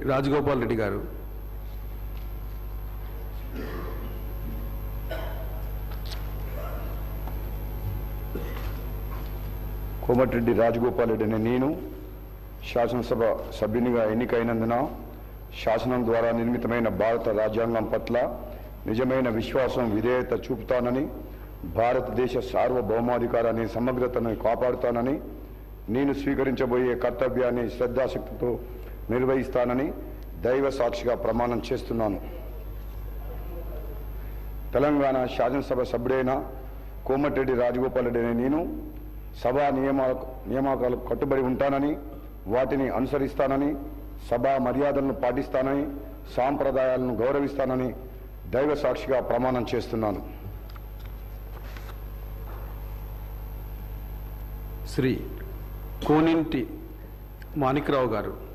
రాజగోపాల్ రెడ్డి గారు కోమటిరెడ్డి రాజగోపాల్ రెడ్డి అనే నేను శాసనసభ సభ్యునిగా ఎన్నికైనందున శాసనం ద్వారా నిర్మితమైన భారత రాజ్యాంగం పట్ల నిజమైన విశ్వాసం విధేయత చూపుతానని భారతదేశ సార్వభౌమాధికారాన్ని సమగ్రతను కాపాడుతానని నేను స్వీకరించబోయే కర్తవ్యాన్ని శ్రద్ధాశక్తితో నిర్వహిస్తానని దైవ సాక్షిగా ప్రమాణం చేస్తున్నాను తెలంగాణ శాసనసభ సభ్యుడైన కోమటిరెడ్డి రాజగోపాల్ రెడ్డి అనే నేను సభా నియమాలకు నియామకాలకు కట్టుబడి ఉంటానని వాటిని అనుసరిస్తానని సభా మర్యాదలను పాటిస్తానని సాంప్రదాయాలను గౌరవిస్తానని దైవ సాక్షిగా ప్రమాణం చేస్తున్నాను శ్రీ కోనింటి మాణిక్రావు గారు